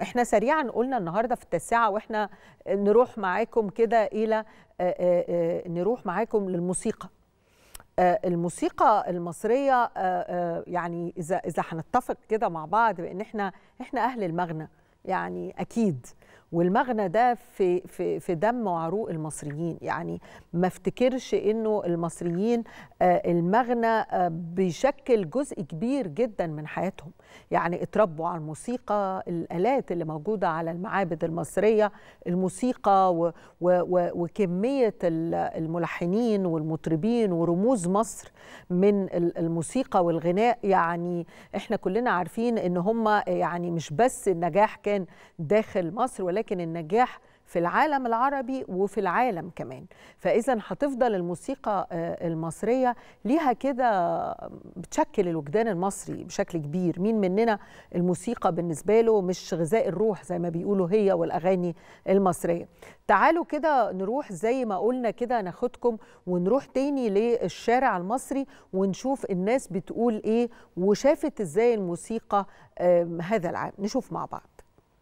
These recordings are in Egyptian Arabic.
احنا سريعا قلنا النهارده في التاسعه واحنا نروح معاكم كده الى آه، آه، آه، نروح معاكم للموسيقى آه، الموسيقى المصريه آه، آه، يعني اذا اذا هنتفق كده مع بعض بان احنا احنا اهل المغنى يعني اكيد والمغنى ده في في في دم وعروق المصريين يعني ما افتكرش انه المصريين آه، المغنى آه، بيشكل جزء كبير جدا من حياتهم يعني اتربوا على الموسيقى الالات اللي موجوده على المعابد المصريه الموسيقى و و و وكميه ال- الملحنين والمطربين ورموز مصر من ال- الموسيقى والغناء يعني احنا كلنا عارفين ان هم يعني مش بس النجاح كان داخل مصر ولكن النجاح في العالم العربي وفي العالم كمان فاذا هتفضل الموسيقى آه، المصريه ليها كده بتشكل الوجدان المصري بشكل كبير مين مننا الموسيقى بالنسبه له مش غذاء الروح زي ما بيقولوا هي والاغاني المصريه تعالوا كده نروح زي ما قلنا كده ناخدكم ونروح تاني للشارع المصري ونشوف الناس بتقول ايه وشافت ازاي الموسيقى آم، هذا العام نشوف مع بعض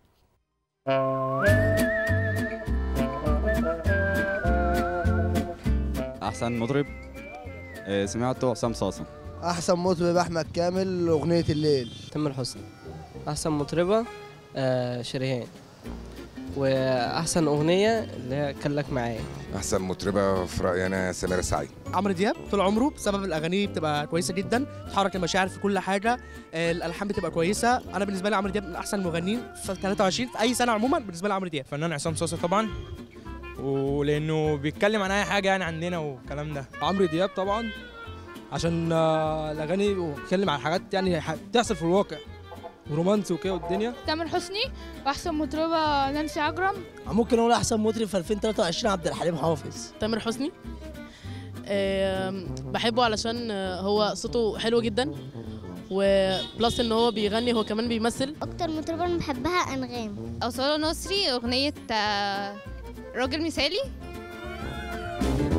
احسن مطرب آه، سمعته حسام صاصا احسن مطرب احمد كامل اغنيه الليل تامر حسني احسن مطربه آه شريهان واحسن اغنيه اللي هي كان لك معايا احسن مطربه في رايي انا سميرة سعيد عمرو دياب طول عمره بسبب الاغاني بتبقى كويسه جدا بتحرك المشاعر في كل حاجه آه، الالحان بتبقى كويسه انا بالنسبه لي عمرو دياب من احسن المغنيين في 23 في اي سنه عموما بالنسبه لي عمرو دياب فنان عصام صاصا طبعا ولانه بيتكلم عن اي حاجه يعني عندنا والكلام ده عمرو دياب طبعا عشان آه، الاغاني بتتكلم عن حاجات يعني ح- بتحصل في الواقع ورومانسي وكده والدنيا تامر حسني واحسن مطربه نانسي عجرم ممكن اقول احسن مطرب في 2023 عبد الحليم حافظ تامر حسني آم، بحبه علشان آه، هو صوته حلو جدا وبلس ان هو بيغني هو كمان بيمثل اكتر مطربه انا بحبها انغام اصاله نصري اغنيه آه، راجل مثالي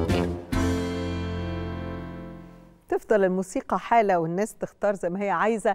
تفضل الموسيقى حالة والناس تختار زي ما هي عايزة